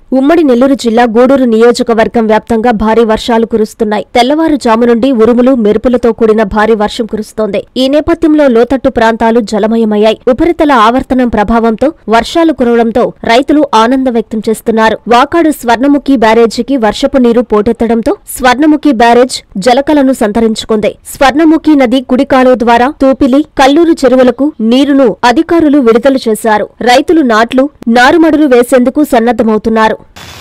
ఉమ్మడి నెల్లూరు జిల్లా గూడూరు నియోజకవర్గం వ్యాప్తంగా భారీ వర్షాలు కురుస్తున్నాయి తెల్లవారుజాము నుండి ఉరుములు మెరుపులతో కూడిన భారీ వర్షం కురుస్తోంది ఈ నేపథ్యంలో లోతట్టు ప్రాంతాలు జలమయమయ్యాయి ఉపరితల ఆవర్తనం ప్రభావంతో వర్షాలు కురవడంతో రైతులు ఆనందం వ్యక్తం చేస్తున్నారు వాకాడు స్వర్ణముఖి బ్యారేజీకి వర్షపు నీరు పోటెత్తడంతో స్వర్ణముఖి బ్యారేజ్ జలకలను సంతరించుకుంది స్వర్ణముఖి నది కుడి కాలువ ద్వారా తూపిలి కల్లూరు చెరువులకు నీరును అధికారులు విడుదల చేశారు రైతులు నాట్లు నారుమడులు వేసేందుకు సన్నద్దమవుతున్నారు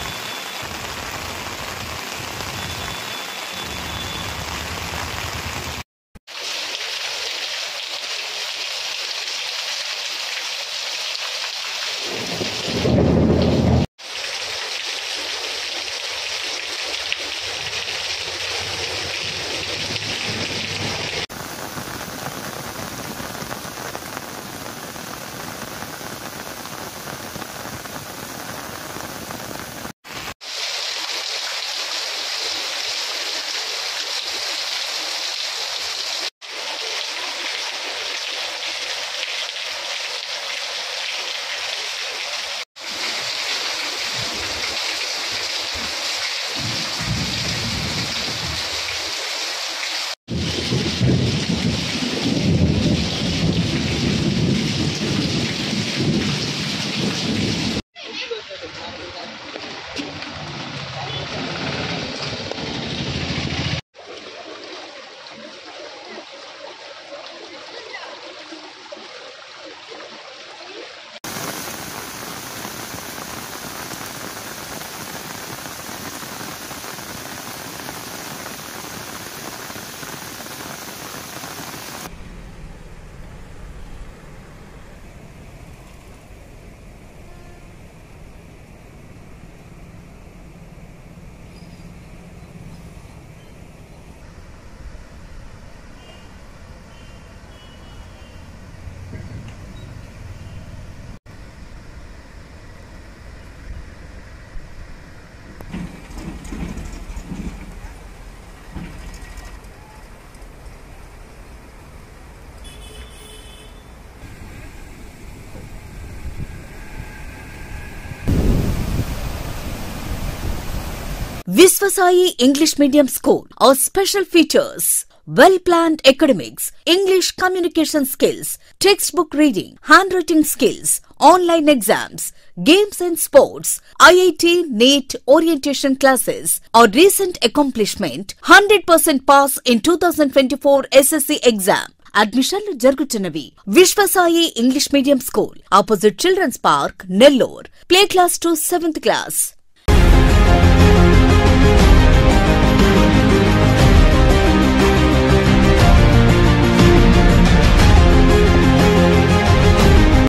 Visvasai English Medium School. Our special features well planned academics, English communication skills, textbook reading, handwriting skills, online exams, games and sports, IIT NEET orientation classes. Our recent accomplishment 100% pass in 2024 SSC exam. అడ్మిషన్లు జరుగుతున్నవి Viswasai English medium school opposite children's park Nellore play class to seventh class